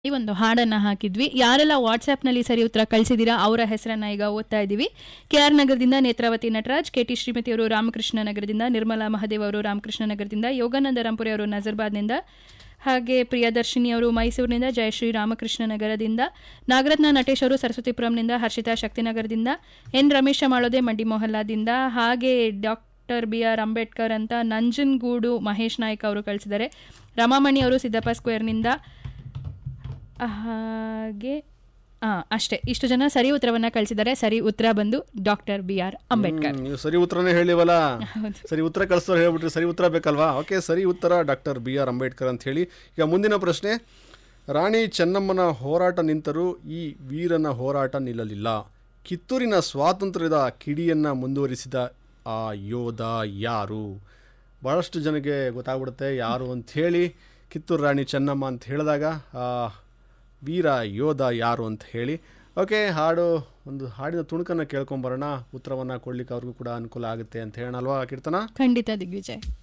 ಈ ಒಂದು ಹಾಡನ್ನ ಹಾಕಿದ್ವಿ ಯಾರೆಲ್ಲ ವಾಟ್ಸ್ಆ್ಯಪ್ನಲ್ಲಿ ಸರಿ ಉತ್ತರ ಕಳಿಸಿದ್ದೀರಾ ಅವರ ಹೆಸರನ್ನ ಈಗ ಓದ್ತಾ ಇದ್ದೀವಿ ಕೆ ಆರ್ ನಗರದಿಂದ ನೇತ್ರಾವತಿ ನಟರಾಜ್ ಕೆ ಟಿ ಶ್ರೀಮತಿ ಅವರು ರಾಮಕೃಷ್ಣ ನಗರದಿಂದ ನಿರ್ಮಲಾ ಮಹದೇವ್ ಅವರು ರಾಮಕೃಷ್ಣ ನಗರದಿಂದ ಯೋಗಾನಂದ ರಂಪುರಿ ಅವರು ನಜರ್ಬಾದ್ನಿಂದ ಹಾಗೆ ಪ್ರಿಯದರ್ಶಿನಿ ಅವರು ಮೈಸೂರಿನಿಂದ ಜಯಶ್ರೀ ರಾಮಕೃಷ್ಣ ನಗರದಿಂದ ನಾಗರತ್ನ ನಟೇಶ್ ಅವರು ಸರಸ್ವತಿಪುರಂನಿಂದ ಹರ್ಷಿತಾ ಶಕ್ತಿನಗರದಿಂದ ಎನ್ ರಮೇಶ ಮಾಳೋದೆ ಮಂಡಿ ಮೊಹಲ್ಲಾದಿಂದ ಹಾಗೆ ಡಾಕ್ಟರ್ ಬಿ ಆರ್ ಅಂಬೇಡ್ಕರ್ ಅಂತ ನಂಜನಗೂಡು ಮಹೇಶ್ ನಾಯ್ಕ ಅವರು ಕಳಿಸಿದ್ದಾರೆ ರಮಾಮಣಿ ಅವರು ಸಿದ್ದಪ್ಪ ಸ್ಕ್ವೇರ್ನಿಂದ ಹಾಗೆ ಆ, ಅಷ್ಟೇ ಇಷ್ಟು ಜನ ಸರಿ ಉತ್ತರವನ್ನ ಕಳಿಸಿದ್ದಾರೆ ಸರಿ ಉತ್ತರ ಬಂದು ಡಾಕ್ಟರ್ ಬಿ ಆರ್ ಅಂಬೇಡ್ಕರ್ ಹ್ಮ್, ನೀವು ಸರಿ ಉತ್ತರನೇ ಹೇಳಿವಲ್ಲ ಹೌದು. ಸರಿ ಉತ್ತರ ಕಳಿಸೋರು ಹೇಳ್ಬಿಟ್ರಿ ಸರಿ ಉತ್ತರ ಬೇಕಲ್ವಾ ಓಕೆ ಸರಿ ಉತ್ತರ ಡಾಕ್ಟರ್ ಬಿ ಆರ್ ಅಂಬೇಡ್ಕರ್ ಅಂತ ಹೇಳಿ ಈಗ ಮುಂದಿನ ಪ್ರಶ್ನೆ ರಾಣಿ ಚೆನ್ನಮ್ಮನ ಹೋರಾಟ ನಿಂತರೂ ಈ ವೀರನ ಹೋರಾಟ ನಿಲ್ಲಲಿಲ್ಲ ಕಿತ್ತೂರಿನ ಸ್ವಾತಂತ್ರ್ಯದ ಕಿಡಿಯನ್ನು ಮುಂದುವರಿಸಿದ ಆ ಯೋಧ ಯಾರು ಭಾಳಷ್ಟು ಜನಕ್ಕೆ ಗೊತ್ತಾಗ್ಬಿಡುತ್ತೆ ಯಾರು ಅಂತ ಹೇಳಿ ಕಿತ್ತೂರು ರಾಣಿ ಚೆನ್ನಮ್ಮ ಅಂತ ಹೇಳಿದಾಗ ಆ ವೀರ ಯೋಧ ಯಾರು ಅಂತ ಹೇಳಿ ಓಕೆ ಹಾಡು ಒಂದು ಹಾಡಿನ ತುಣುಕನ್ನು ಕೇಳ್ಕೊಂಬರೋಣ ಉತ್ತರವನ್ನು ಕೊಡ್ಲಿಕ್ಕೆ ಅವ್ರಿಗೂ ಕೂಡ ಅನುಕೂಲ ಆಗುತ್ತೆ ಅಂತ ಹೇಳೋಣ ಅಲ್ವಾ ಕೀರ್ತನ ಖಂಡಿತ ದಿಗ್ವಿಜಯ್